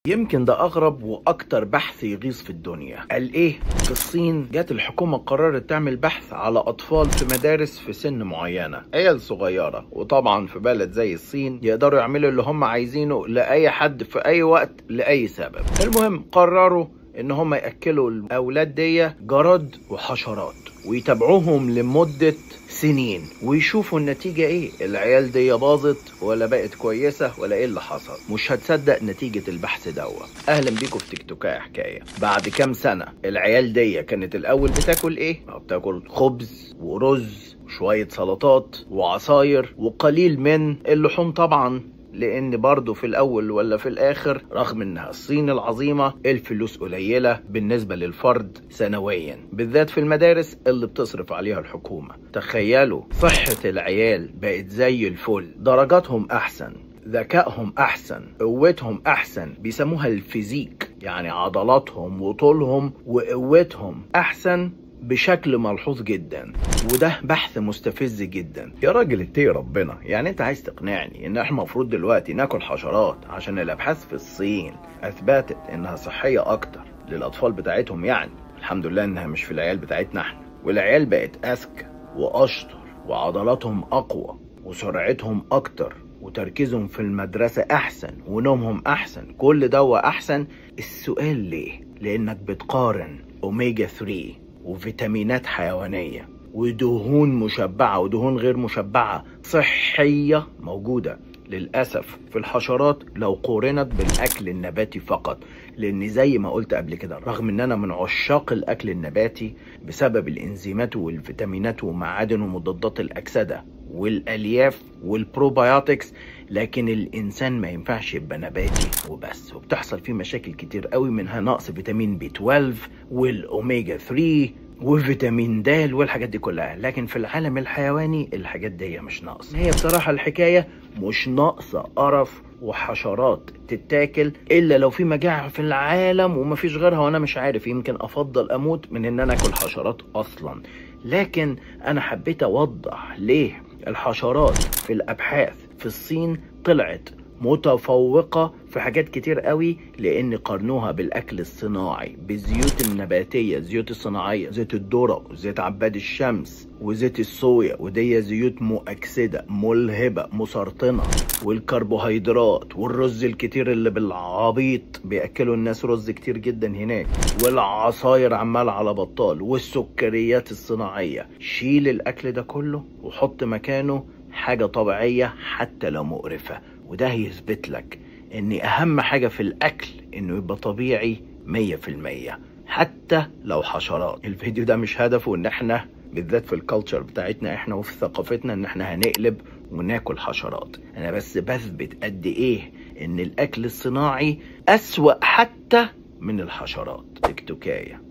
يمكن ده اغرب واكتر بحث يغيظ في الدنيا قال ايه في الصين جت الحكومة قررت تعمل بحث على اطفال في مدارس في سن معينة عيال صغيرة وطبعا في بلد زي الصين يقدروا يعملوا اللي هم عايزينه لاي حد في اي وقت لاي سبب المهم قرروا ان هم ياكلوا الاولاد دي جراد وحشرات ويتابعوهم لمده سنين ويشوفوا النتيجة ايه العيال دي باظت ولا بقت كويسة ولا ايه اللي حصل مش هتصدق نتيجة البحث دوا اهلا بيكم في تيك توكاية حكاية بعد كام سنة العيال دي كانت الاول بتاكل ايه بتاكل خبز ورز وشوية سلطات وعصاير وقليل من اللحوم طبعا لان برضه في الاول ولا في الاخر رغم انها الصين العظيمه الفلوس قليله بالنسبه للفرد سنويا بالذات في المدارس اللي بتصرف عليها الحكومه تخيلوا صحه العيال بقت زي الفل درجاتهم احسن ذكائهم احسن قوتهم احسن بيسموها الفيزيك يعني عضلاتهم وطولهم وقوتهم احسن بشكل ملحوظ جدا وده بحث مستفز جدا يا راجل اتقي ربنا يعني انت عايز تقنعني ان احنا المفروض دلوقتي ناكل حشرات عشان الابحاث في الصين اثبتت انها صحيه اكتر للاطفال بتاعتهم يعني الحمد لله انها مش في العيال بتاعتنا احنا والعيال بقت اذكى واشطر وعضلاتهم اقوى وسرعتهم اكتر وتركيزهم في المدرسة أحسن ونومهم أحسن كل دوا أحسن السؤال ليه؟ لأنك بتقارن أوميجا 3 وفيتامينات حيوانية ودهون مشبعة ودهون غير مشبعة صحية موجودة للأسف في الحشرات لو قورنت بالأكل النباتي فقط لأن زي ما قلت قبل كده رغم إن أنا من عشاق الأكل النباتي بسبب الإنزيمات والفيتامينات ومعادن ومضادات الأكسدة والألياف والبروبايوتكس لكن الإنسان ما ينفعش يبقى نباتي وبس وبتحصل فيه مشاكل كتير قوي منها نقص فيتامين بي 12 والأوميجا 3 وفيتامين د والحاجات دي كلها لكن في العالم الحيواني الحاجات دي مش ناقصه هي بصراحه الحكايه مش ناقصه قرف وحشرات تتاكل الا لو في مجاعه في العالم ومفيش غيرها وانا مش عارف يمكن افضل اموت من ان انا اكل حشرات اصلا لكن انا حبيت اوضح ليه الحشرات في الابحاث في الصين طلعت متفوقة في حاجات كتير قوي لان قارنوها بالاكل الصناعي بالزيوت النباتية الزيوت الصناعية زيت الذرة وزيت عباد الشمس وزيت الصويا ودي زيوت مؤكسدة ملهبة مسرطنة والكربوهيدرات والرز الكتير اللي بالعبيط بياكلوا الناس رز كتير جدا هناك والعصاير عمال على بطال والسكريات الصناعية شيل الاكل ده كله وحط مكانه حاجة طبيعية حتى لو مقرفة وده هيثبت لك ان اهم حاجة في الاكل انه يبقى طبيعي مية في المية حتى لو حشرات الفيديو ده مش هدفه ان احنا بالذات في الكالتشر بتاعتنا احنا وفي ثقافتنا ان احنا هنقلب وناكل حشرات انا بس بثبت قد ايه ان الاكل الصناعي اسوأ حتى من الحشرات تكتوكايه